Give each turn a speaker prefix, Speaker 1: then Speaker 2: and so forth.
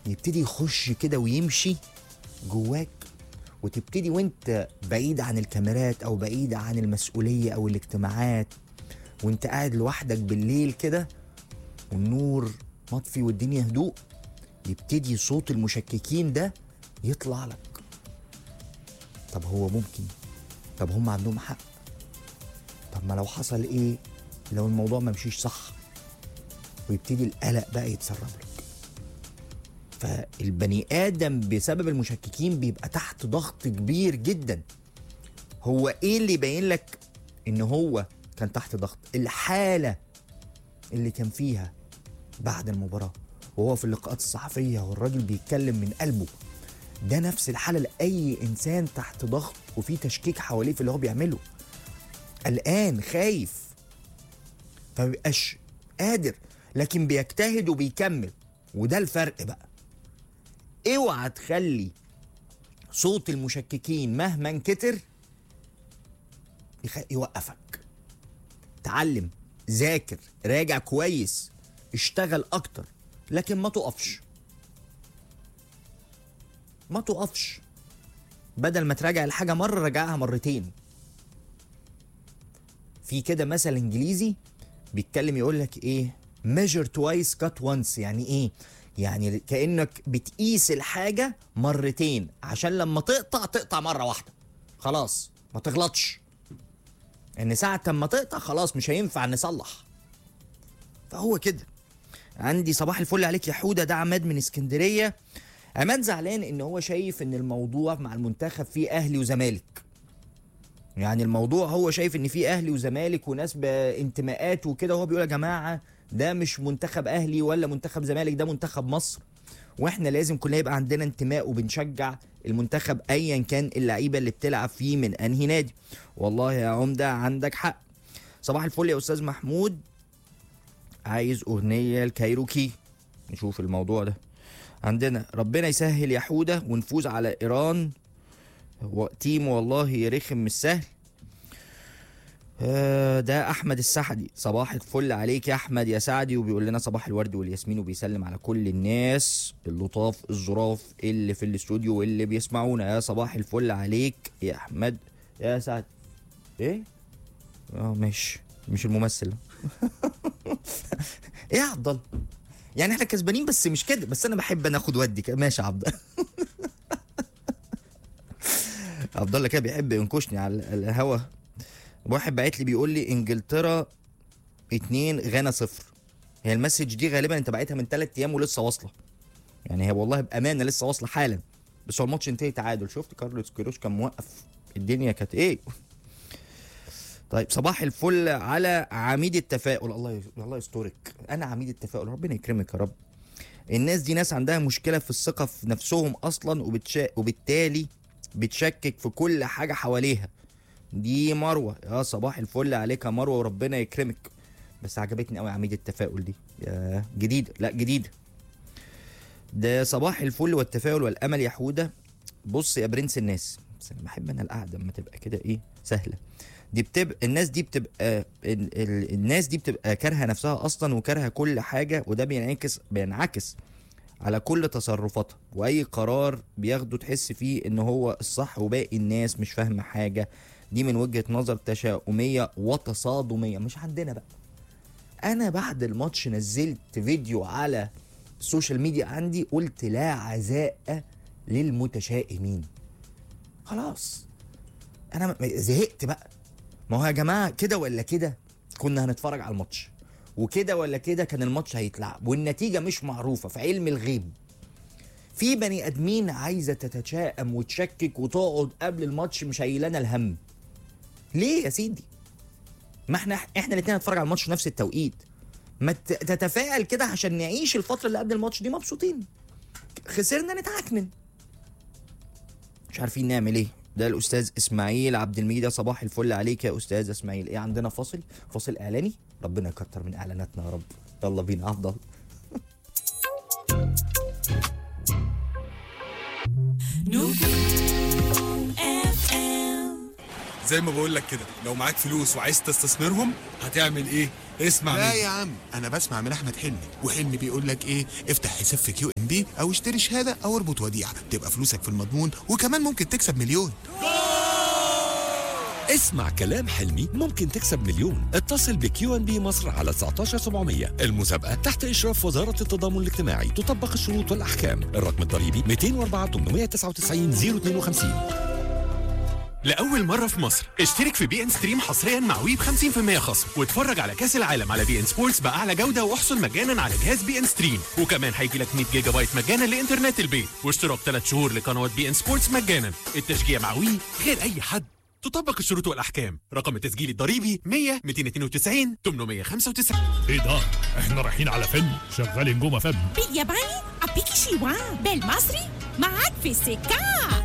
Speaker 1: يبتدي يخش كده ويمشي جواك وتبتدي وانت بعيد عن الكاميرات او بعيد عن المسؤوليه او الاجتماعات وانت قاعد لوحدك بالليل كده والنور مطفي والدنيا هدوء يبتدي صوت المشككين ده يطلع لك طب هو ممكن طب هم عندهم حق طب ما لو حصل ايه لو الموضوع ما مشيش صح ويبتدي القلق بقى يتسرب لك فالبني ادم بسبب المشككين بيبقى تحت ضغط كبير جدا هو ايه اللي يبين لك ان هو كان تحت ضغط الحاله اللي كان فيها بعد المباراه وهو في اللقاءات الصحفيه والراجل بيتكلم من قلبه ده نفس الحاله لاي انسان تحت ضغط وفي تشكيك حواليه في اللي هو بيعمله قلقان خايف فمبيبقاش قادر لكن بيجتهد وبيكمل وده الفرق بقى اوعى تخلي صوت المشككين مهما كتر يخ- يوقفك تعلم ذاكر راجع كويس اشتغل اكتر لكن ما تقفش ما تقفش بدل ما تراجع الحاجة مرة راجعها مرتين في كده مثل انجليزي بيتكلم يقول لك ايه measure twice cut once يعني ايه يعني كانك بتقيس الحاجه مرتين عشان لما تقطع تقطع مره واحده خلاص ما تغلطش ان ساعه ما تقطع خلاص مش هينفع نصلح فهو كده عندي صباح الفل عليك يا حوده ده عماد من اسكندريه عماد زعلان ان هو شايف ان الموضوع مع المنتخب فيه اهلي وزمالك يعني الموضوع هو شايف ان في اهلي وزمالك وناس بانتماءات وكده وهو بيقول يا جماعه ده مش منتخب اهلي ولا منتخب زمالك ده منتخب مصر واحنا لازم كلنا يبقى عندنا انتماء وبنشجع المنتخب ايا كان اللعيبه اللي بتلعب فيه من انهي نادي والله يا عمده عندك حق صباح الفل يا استاذ محمود عايز اغنيه الكايروكي نشوف الموضوع ده عندنا ربنا يسهل يا حوده ونفوز على ايران هو تيم والله رخم مش سهل آه، ده احمد السعدي صباح الفل عليك يا احمد يا سعدي وبيقول لنا صباح الورد والياسمين وبيسلم على كل الناس اللطاف الظراف اللي في الاستوديو واللي بيسمعونا يا صباح الفل عليك يا احمد يا سعد ايه اه ماشي مش الممثل ايه يا عبد الله يعني احنا كسبانين بس مش كده بس انا بحب انا اخد ودي كده ماشي يا عبد الله عبد الله كده بيحب ينكشني على الهوا واحد بعت لي بيقول لي انجلترا اتنين غانا صفر هي المسج دي غالبا انت بعتها من ثلاث ايام ولسه واصله يعني هي والله بامانه لسه واصله حالا بس هو الماتش انتهي تعادل شفت كارلوس كيروش كان موقف الدنيا كانت ايه طيب صباح الفل على عميد التفاؤل الله الله يسترك انا عميد التفاؤل ربنا يكرمك يا رب الناس دي ناس عندها مشكله في الثقه في نفسهم اصلا وبتشا... وبالتالي بتشكك في كل حاجه حواليها دي مروه يا صباح الفل عليك يا مروه وربنا يكرمك بس عجبتني قوي عميد التفاؤل دي يا جديده لا جديده ده صباح الفل والتفاؤل والامل يا حوده بص يا برنس الناس بس انا بحب انا القعده اما تبقى كده ايه سهله دي بتبقى الناس دي بتبقى ال... ال... الناس دي بتبقى كارهه نفسها اصلا وكارهه كل حاجه وده بينعكس بينعكس على كل تصرفاتها واي قرار بياخده تحس فيه ان هو الصح وباقي الناس مش فاهمه حاجه دي من وجهه نظر تشاؤميه وتصادميه مش عندنا بقى انا بعد الماتش نزلت فيديو على السوشيال ميديا عندي قلت لا عزاء للمتشائمين خلاص انا م- زهقت بقى ما هو يا جماعه كده ولا كده كنا هنتفرج على الماتش وكده ولا كده كان الماتش هيتلعب والنتيجه مش معروفه في علم الغيب في بني ادمين عايزه تتشائم وتشكك وتقعد قبل الماتش مش شايلانا الهم ليه يا سيدي ما احنا احنا الاثنين هنتفرج على الماتش في نفس التوقيت ما ت- تتفائل كده عشان نعيش الفتره اللي قبل الماتش دي مبسوطين خسرنا نتعكنن مش عارفين نعمل ايه ده الاستاذ اسماعيل عبد المجيد يا صباح الفل عليك يا استاذ اسماعيل ايه عندنا فاصل فاصل اعلاني ربنا يكتر من اعلاناتنا يا رب يلا بينا افضل
Speaker 2: زي ما بقول لك كده لو معاك فلوس وعايز تستثمرهم هتعمل ايه اسمع
Speaker 3: لا
Speaker 2: مني
Speaker 3: يا عم انا بسمع من احمد حلمي وحلمي بيقول لك ايه افتح حساب في كيو ام بي او اشتري شهاده او اربط وديعه تبقى فلوسك في المضمون وكمان ممكن تكسب مليون
Speaker 4: اسمع كلام حلمي ممكن تكسب مليون اتصل بكيو ان بي مصر على 19700 المسابقة تحت إشراف وزارة التضامن الاجتماعي تطبق الشروط والأحكام الرقم الضريبي 204 899 052
Speaker 5: لأول مرة في مصر اشترك في بي ان ستريم حصريا مع وي ب 50% خصم واتفرج على كأس العالم على بي ان سبورتس بأعلى جودة واحصل مجانا على جهاز بي ان ستريم وكمان هيجي لك 100 جيجا بايت مجانا لإنترنت البيت واشتراك 3 شهور لقنوات بي ان سبورتس مجانا التشجيع مع وي غير أي حد تطبق الشروط والأحكام رقم التسجيل الضريبي 100 292 895
Speaker 6: ايه ده؟ احنا رايحين على فيلم شغال نجوم فم
Speaker 7: بالياباني أبيكي شيوان بالمصري معاك في السكة